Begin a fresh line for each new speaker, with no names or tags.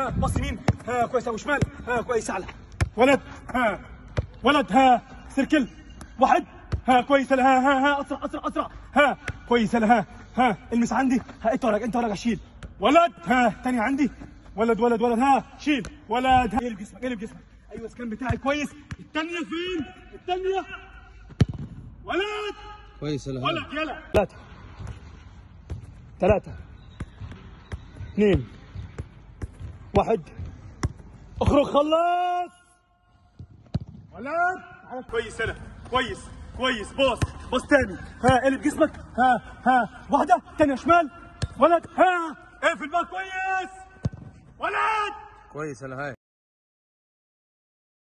ها بص يمين ها كويس أوي شمال ها كويس أعلى ولد ها ولد ها سيركل واحد ها كويس ها ها ها اسرع اسرع اسرع ها كويس ها ها المس عندي ها انت ورق انت ورق شيل ولد ها تاني عندي ولد ولد ولد ها شيل ولد ها قلب جسمك قلب جسمك ايوه السكان بتاعي كويس الثانيه فين الثانيه ولد
كويس الهواء
ولد يلا ثلاثة ثلاثة اثنين واحد اخرج خلص ولد كويس يلا كويس كويس بوس بوس تاني ها قلب جسمك ها ها واحدة تانية شمال ولد ها اقفل بقى كويس ولد
كويس الهواء